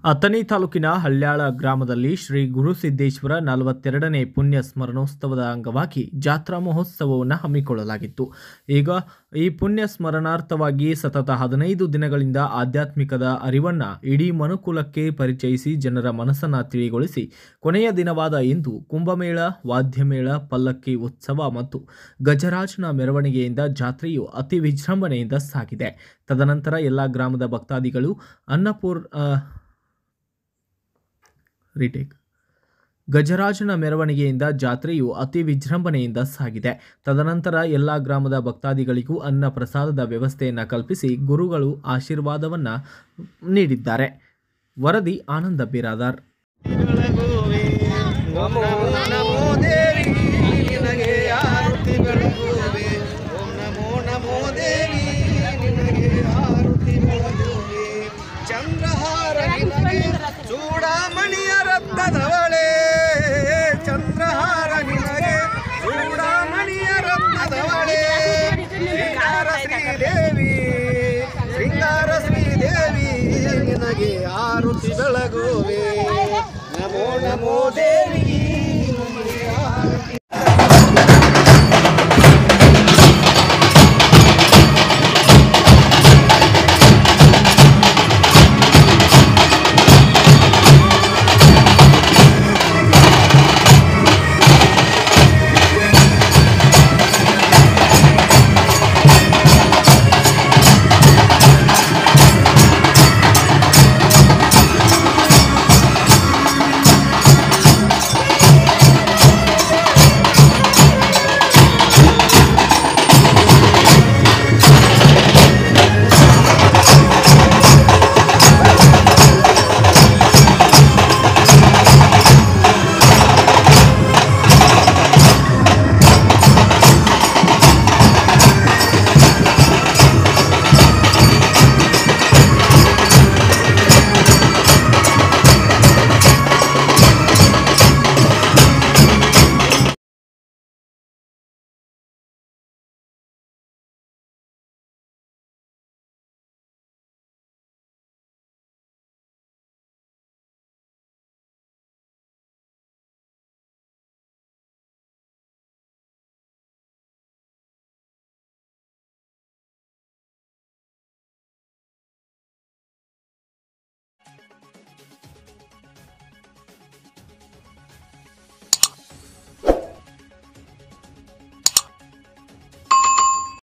ಅಥಣಿ ತಾಲೂಕಿನ ಹಳ್ಯಾಳ ಗ್ರಾಮದಲ್ಲಿ ಶ್ರೀ ಗುರುಸಿದ್ದೇಶ್ವರ ನಲವತ್ತೆರಡನೇ ಪುಣ್ಯ ಸ್ಮರಣೋತ್ಸವದ ಅಂಗವಾಗಿ ಜಾತ್ರಾ ಮಹೋತ್ಸವವನ್ನು ಹಮ್ಮಿಕೊಳ್ಳಲಾಗಿತ್ತು ಈಗ ಈ ಪುಣ್ಯ ಸ್ಮರಣಾರ್ಥವಾಗಿ ಸತತ ಹದಿನೈದು ದಿನಗಳಿಂದ ಆಧ್ಯಾತ್ಮಿಕದ ಅರಿವನ್ನ ಇಡೀ ಮನುಕುಲಕ್ಕೆ ಪರಿಚಯಿಸಿ ಜನರ ಮನಸ್ಸನ್ನ ತಿಳಿಗೊಳಿಸಿ ಕೊನೆಯ ದಿನವಾದ ಇಂದು ಕುಂಭಮೇಳ ವಾದ್ಯಮೇಳ ಪಲ್ಲಕ್ಕಿ ಉತ್ಸವ ಮತ್ತು ಗಜರಾಜನ ಮೆರವಣಿಗೆಯಿಂದ ಜಾತ್ರೆಯು ಅತಿ ವಿಜೃಂಭಣೆಯಿಂದ ಸಾಗಿದೆ ತದನಂತರ ಎಲ್ಲ ಗ್ರಾಮದ ಭಕ್ತಾದಿಗಳು ಅನ್ನಪೂರ್ ಆ, ರಿಟೇಕ್ ಗಜರಾಜನ ಮೆರವಣಿಗೆಯಿಂದ ಜಾತ್ರೆಯು ಅತಿ ವಿಜೃಂಭಣೆಯಿಂದ ಸಾಗಿದೆ ತದನಂತರ ಎಲ್ಲ ಗ್ರಾಮದ ಭಕ್ತಾದಿಗಳಿಗೂ ಅನ್ನ ಪ್ರಸಾದದ ವ್ಯವಸ್ಥೆಯನ್ನು ಕಲ್ಪಿಸಿ ಗುರುಗಳು ಆಶೀರ್ವಾದವನ್ನ ನೀಡಿದ್ದಾರೆ ವರದಿ ಆನಂದ ಬಿರಾದಾರ್ ಬೆಳಗುವೆ ಓಂ ನಮೋ ನಮೋ ದೇವಿ ನಿನಗೆ ಆರತಿ ಬೆಳಗುವೆ ಓಂ ನಮೋ ನಮೋ ದೇವಿ ನಿನಗೆ ಆರತಿ ಬೆಳಗುವೆ ಚಂದ್ರಹಾರ ನಿನಗೆ ಚೂಡಾಮಣಿಯ ರತ್ನದವಳೆ ಚಂದ್ರಹಾರ ನಿನಗೆ ಚೂಡಾಮಣಿಯ ರತ್ನದವಳೆ ಶ್ರೀಕಾರ ಶ್ರೀದೇವಿ ಶೃಂಗಾರ ಶ್ರೀದೇವಿ ನಿನಗೆ ಆರುತಿ ಬೆಳಗುವೆ ನಮೋ ನಮೋ ದೇವಿ ನಿನಗೆ ಆರತಿ